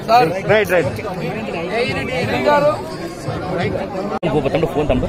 right right ఇంకో తమ్ముడు phone తమ్ముడు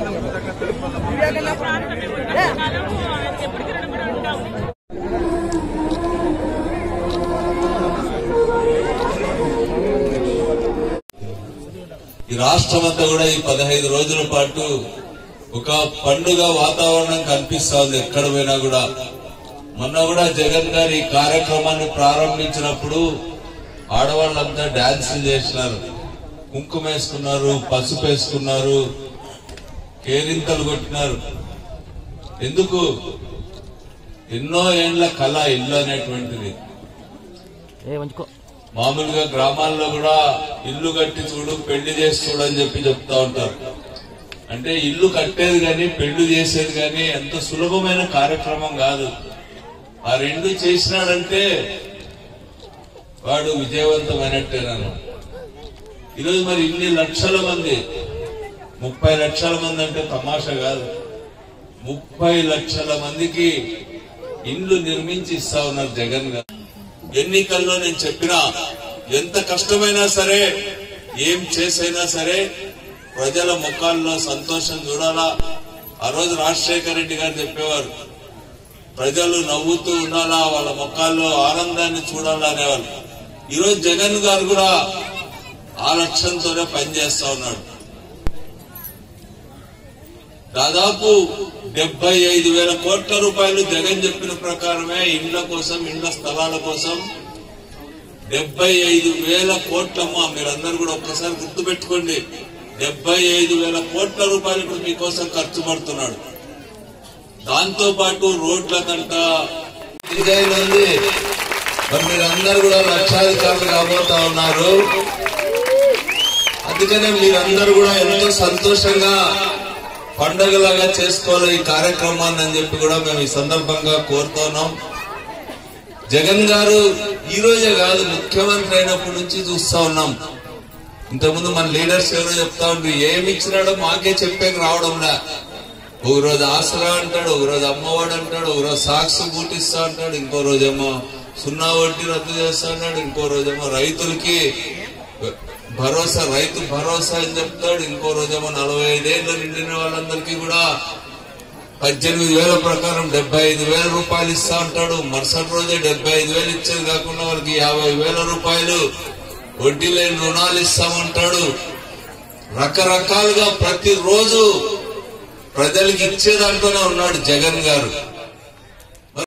ఈ రాష్ట్రం అంతా కూడా ఈ పదహైదు రోజుల పాటు ఒక పండుగ వాతావరణం కనిపిస్తా ఉంది ఎక్కడ పోయినా కూడా మొన్న కూడా జగన్ గారు ఈ కార్యక్రమాన్ని ప్రారంభించినప్పుడు ఆడవాళ్ళంతా డాన్సులు చేసినారు కుంకుమ వేసుకున్నారు పసుపు వేసుకున్నారు కేరింతలు కొట్టినారు ఎందుకు ఎన్నో ఏండ్ల కళ ఇల్లు అనేటువంటిది ఏ మంచుకో మామూలుగా గ్రామాల్లో కూడా ఇల్లు కట్టి చూడు పెళ్లి చేసి చూడు అని చెప్పి చెప్తా ఉంటారు అంటే ఇల్లు కట్టేది గాని పెళ్లి చేసేది గాని ఎంత సులభమైన కార్యక్రమం కాదు ఆ రెండు చేసినాడంటే వాడు విజయవంతమైనట్టేనాను ఈరోజు మరి ఇన్ని లక్షల మంది ముప్పై లక్షల మంది అంటే తమాషా కాదు ముప్పై లక్షల మందికి ఇండ్లు నిర్మించి ఇస్తా ఉన్నారు జగన్ గారు ఎన్నికల్లో నేను చెప్పినా ఎంత కష్టమైనా సరే ఏం చేసైనా సరే ప్రజల ముఖాల్లో సంతోషం చూడాలా ఆ రోజు రాజశేఖర రెడ్డి గారు చెప్పేవారు ప్రజలు నవ్వుతూ ఉండాలా వాళ్ళ ముఖాల్లో ఆనందాన్ని చూడాలా అనేవారు ఈరోజు జగన్ గారు కూడా ఆ లక్ష్యంతోనే పనిచేస్తా ఉన్నాడు దాదాపు డెబ్బై ఐదు వేల కోట్ల రూపాయలు జగన్ చెప్పిన ప్రకారమే ఇండ్ల కోసం ఇండ్ల స్థలాల కోసం డెబ్బై ఐదు వేల కోట్లమ్మా మీరందరూ కూడా ఒక్కసారి గుర్తుపెట్టుకోండి డెబ్బై ఐదు వేల కోట్ల రూపాయలు ఇప్పుడు మీకోసం ఖర్చు పడుతున్నాడు దాంతో పాటు రోడ్లకంట డిజైన్ ఉంది మరి మీరందరూ కూడా లక్షాధికారులు కాబోతా ఉన్నారు అందుకనే మీరందరూ కూడా ఎంతో సంతోషంగా పండగలాగా చేసుకోవాలి ఈ కార్యక్రమాన్ని అని చెప్పి కూడా మేము ఈ సందర్భంగా కోరుతున్నాం జగన్ గారు ఈ రోజే కాదు ముఖ్యమంత్రి అయినప్పటి నుంచి చూస్తా ఉన్నాం ఇంతకుముందు మన లీడర్స్ ఎవరో చెప్తా ఉండ్రి ఏమి ఇచ్చినాడో మాకే చెప్పేకి రావడంలా ఒక రోజు ఆసరా అంటాడు ఒక రోజు అమ్మఒడి అంటాడు ఒక రోజు సాక్షి బూటిస్తా అంటాడు ఇంకో రోజేమో సున్నా వడ్డీ రద్దు చేస్తా అన్నాడు ఇంకో రోజేమో రైతులకి భరోసా రైతు భరోసా అని చెప్తాడు ఇంకో రోజేమో నలభై ఐదేళ్లు నిండిన వాళ్ళందరికీ కూడా పద్దెనిమిది వేల ప్రకారం డెబ్బై ఐదు వేల రూపాయలు ఇస్తా ఉంటాడు మరుసటి రోజే డెబ్బై ఐదు వేలు ఇచ్చేది కాకుండా వాళ్ళకి యాభై వేల రూపాయలు వడ్డీ లేని రుణాలు ఇస్తామంటాడు రకరకాలుగా ప్రతిరోజు ప్రజలకు ఇచ్చేదాంట్లోనే ఉన్నాడు జగన్ గారు